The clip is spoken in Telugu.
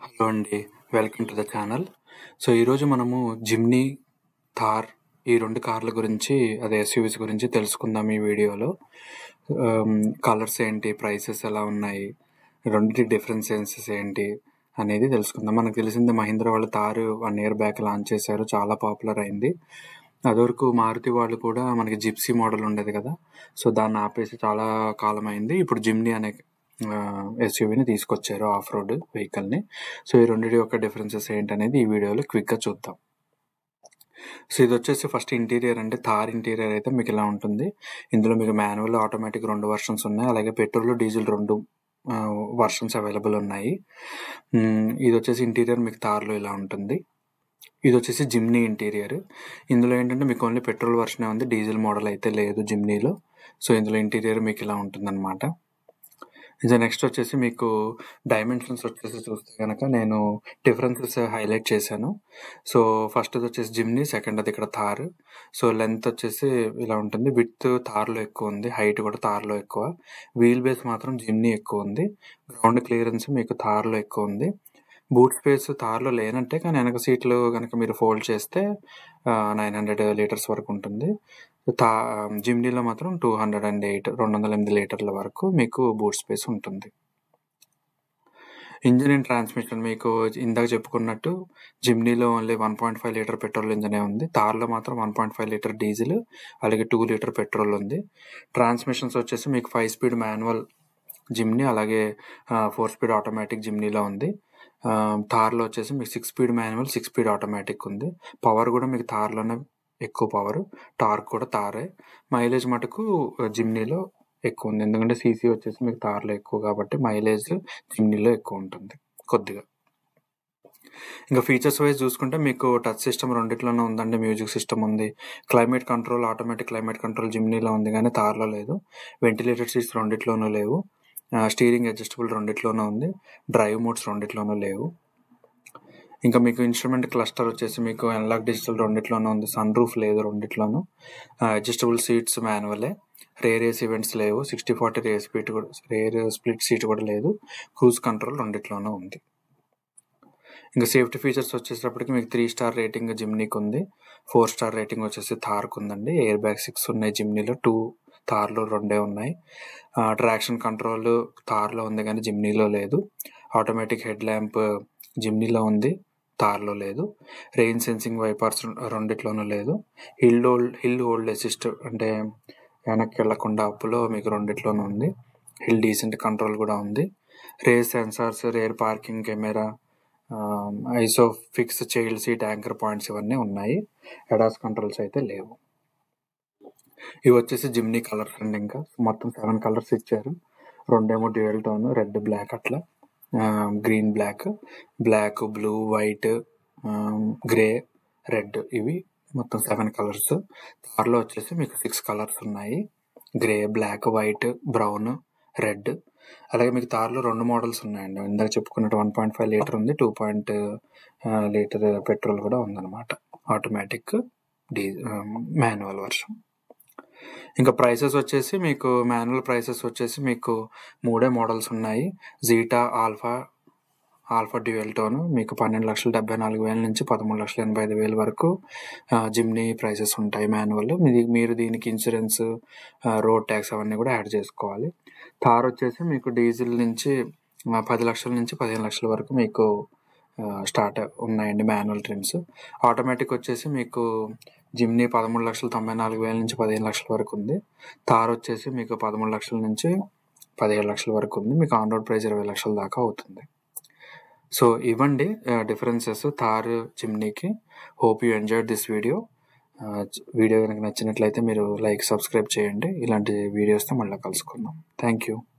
హలో అండి welcome to the channel so ఈరోజు మనము జిమ్నీ థార్ ఈ రెండు కార్ల గురించి అదే ఎస్యూవీస్ గురించి తెలుసుకుందాం ఈ వీడియోలో కలర్స్ ఏంటి ప్రైసెస్ ఎలా ఉన్నాయి రెండింటి డిఫరెన్సెస్ ఏంటి అనేది తెలుసుకుందాం మనకు తెలిసింది మహీంద్రా వాళ్ళు Thar one year back launch చేశారు చాలా పాపులర్ అయింది అదివరకు మారుతి వాళ్ళు కూడా మనకి జిప్సీ మోడల్ ఉండేది కదా సో దాన్ని ఆపేసి చాలా కాలం అయింది ఇప్పుడు జిమ్నీ అనే ఎస్యూవీని తీసుకొచ్చారు ఆఫ్ రోడ్ వెహికల్ని సో ఈ రెండింటి యొక్క డిఫరెన్సెస్ ఏంటనేది ఈ వీడియోలో క్విక్గా చూద్దాం సో ఇది వచ్చేసి ఫస్ట్ ఇంటీరియర్ అంటే థార్ ఇంటీరియర్ అయితే మీకు ఇలా ఉంటుంది ఇందులో మీకు మాన్యువల్ ఆటోమేటిక్ రెండు వర్షన్స్ ఉన్నాయి అలాగే పెట్రోల్ డీజిల్ రెండు వర్షన్స్ అవైలబుల్ ఉన్నాయి మ్, ఇది వచ్చేసి ఇంటీరియర్ మీకు థార్లో ఇలా ఉంటుంది ఇది వచ్చేసి జిమ్నీ ఇంటీరియర్ ఇందులో ఏంటంటే మీకు ఓన్లీ పెట్రోల్ వర్షనే ఉంది డీజిల్ మోడల్ అయితే లేదు జిమ్నీలో సో ఇందులో ఇంటీరియర్ మీకు ఇలా ఉంటుందన్నమాట ఇది నెక్స్ట్ వచ్చేసి మీకు డైమెన్షన్స్ వచ్చేసి చూస్తే కనుక నేను డిఫరెన్సెస్ హైలైట్ చేశాను సో ఫస్ట్ వచ్చేసి జిమ్నీ సెకండ్ అది ఇక్కడ థార్ సో లెంత్ వచ్చేసి ఇలా ఉంటుంది విత్ థార్లో ఎక్కువ ఉంది హైట్ కూడా థార్లో ఎక్కువ వీల్ బేస్ మాత్రం జిమ్నీ ఎక్కువ ఉంది గ్రౌండ్ క్లియరెన్స్ మీకు థార్లో ఎక్కువ ఉంది బూట్ స్పేస్ థార్లో లేనంటే కానీ వెనక సీట్లు కనుక మీరు ఫోల్డ్ చేస్తే నైన్ హండ్రెడ్ లీటర్స్ వరకు ఉంటుంది థా జిమ్నీలో మాత్రం టూ హండ్రెడ్ అండ్ ఎయిట్ రెండు వందల ఎనిమిది లీటర్ల వరకు మీకు బూట్ స్పేస్ ఉంటుంది ఇంజిన్ అండ్ ట్రాన్స్మిషన్ మీకు ఇందాక చెప్పుకున్నట్టు జిమ్నీలో only one point five litre petrol ఇంజనే ఉంది తార్లో మాత్రం one point five litre diesel అలాగే టూ లీటర్ పెట్రోల్ ఉంది ట్రాన్స్మిషన్స్ వచ్చేసి మీకు ఫైవ్ స్పీడ్ మాన్యువల్ జిమ్నీ అలాగే ఫోర్ స్పీడ్ ఆటోమేటిక్ జిమ్నీలో ఉంది ఆ, థార్లో వచ్చేసి మీకు six speed manual six speed automatic ఉంది పవర్ కూడా మీకు థార్లోనే ఎక్కువ పవర్ టార్క్ కూడా తారే మైలేజ్ మటుకు జిమ్నీలో ఎక్కువ ఉంది ఎందుకంటే సీసీ వచ్చేసి మీకు తార్లో ఎక్కువ కాబట్టి మైలేజ్ జిమ్నీలో ఎక్కువ ఉంటుంది కొద్దిగా ఇంకా ఫీచర్స్ వైజ్ చూసుకుంటే మీకు టచ్ సిస్టమ్ రెండిట్లోనే ఉందండి మ్యూజిక్ సిస్టమ్ ఉంది climate control automatic climate control జిమ్నీలో ఉంది కానీ తార్లో లేదు వెంటిలేటెడ్ సీట్స్ రెండిట్లోనూ లేవు స్టీరింగ్ అడ్జస్టబుల్ రెండిట్లోనూ ఉంది డ్రైవ్ మోడ్స్ రెండిట్లోనూ లేవు ఇంకా మీకు ఇన్స్ట్రుమెంట్ క్లస్టర్ వచ్చేసి మీకు ఎన్లాక్ డిజిటల్ రెండిట్లోనూ ఉంది సన్ రూఫ్ లేదు రెండిట్లోనూ అడ్జస్టబుల్ సీట్స్ మాన్యువలే రేర్ ఏస్ ఈవెంట్స్ లేవు సిక్స్టీ ఫార్టీ రేర్ స్పీడ్ కూడా రేర్ స్ప్లిట్ సీట్ కూడా లేదు క్రూజ్ కంట్రోల్ రెండిట్లోనూ ఉంది ఇంకా సేఫ్టీ ఫీచర్స్ వచ్చేటప్పటికి మీకు త్రీ స్టార్ రేటింగ్ జిమ్నీకి ఉంది ఫోర్ స్టార్ రేటింగ్ వచ్చేసి థార్కు ఉందండి ఎయిర్ బ్యాగ్ సిక్స్ ఉన్నాయి జిమ్నీలో టూ థార్లో రెండే ఉన్నాయి ట్రాక్షన్ కంట్రోల్ థార్లో ఉంది కానీ జిమ్నీలో లేదు ఆటోమేటిక్ హెడ్ ల్యాంప్ జిమ్నీలో ఉంది తార్లో లేదు రెయిన్ సెన్సింగ్ వైపర్స్ రెండిట్లోనూ లేదు hill hold hill hold assist అంటే వెనక్కి వెళ్లకుండా అప్పులో మీకు రెండిట్లోనూ ఉంది హిల్ డీసెంట్ కంట్రోల్ కూడా ఉంది rear sensors rear parking camera ISOFIX child seat anchor points ఇవన్నీ ఉన్నాయి ఎడాస్ కంట్రోల్స్ అయితే లేవు ఇవి వచ్చేసి జిమ్నీ కలర్స్ అండి ఇంకా మొత్తం సెవెన్ కలర్స్ ఇచ్చారు రెండేమో డ్యూయల్ టోన్ రెడ్ బ్లాక్ అట్లా green black black blue white grey red ఇవి మొత్తం సెవెన్ కలర్స్ కార్లో వచ్చేసి మీకు సిక్స్ కలర్స్ ఉన్నాయి grey black white brown red అలాగే మీకు తార్లో రెండు మోడల్స్ ఉన్నాయండి ఇందాక చెప్పుకున్నట్టు వన్ పాయింట్ ఫైవ్ లీటర్ ఉంది టూ పాయింట్ లీటర్ పెట్రోల్ కూడా ఉందన్నమాట ఆటోమేటిక్ డీ మాన్యువల్ వర్షన్ ఇంకా ప్రైసెస్ వచ్చేసి మీకు మాన్యువల్ ప్రైసెస్ వచ్చేసి మీకు మూడే మోడల్స్ ఉన్నాయి Zeta Alpha Alpha dual tone మీకు పన్నెండు లక్షల డెబ్బై నాలుగు వేల నుంచి పదమూడు లక్షల ఎనభై ఐదు వేల వరకు ఆ, జిమ్నీ ప్రైసెస్ ఉంటాయి మాన్యువల్ మీది మీరు దీనికి ఇన్సూరెన్స్ ఆ, రోడ్ ట్యాక్స్ అవన్నీ కూడా యాడ్ చేసుకోవాలి థార్ వచ్చేసి మీకు డీజిల్ నుంచి ఆ, పది లక్షల నుంచి పదిహేను లక్షల వరకు మీకు ఆ, స్టార్ట్ ఉన్నాయండి మాన్యువల్ ట్రిమ్స్ ఆటోమేటిక్ వచ్చేసి మీకు జిమ్నీ పదమూడు లక్షల తొంభై నాలుగు వేల నుంచి పదిహేను లక్షల వరకు ఉంది థార్ వచ్చేసి మీకు పదమూడు లక్షల నుంచి పదిహేడు లక్షల వరకు ఉంది మీకు ఆన్ రోడ్ ప్రైస్ ఇరవై లక్షల దాకా అవుతుంది సో ఇవ్వండి డిఫరెన్సెస్ థార్ జిమ్నీకి hope you enjoyed this video video కనుక నచ్చినట్లయితే మీరు లైక్ సబ్స్క్రైబ్ చేయండి ఇలాంటి వీడియోస్తో మళ్ళీ కలుసుకుందాం థ్యాంక్ యూ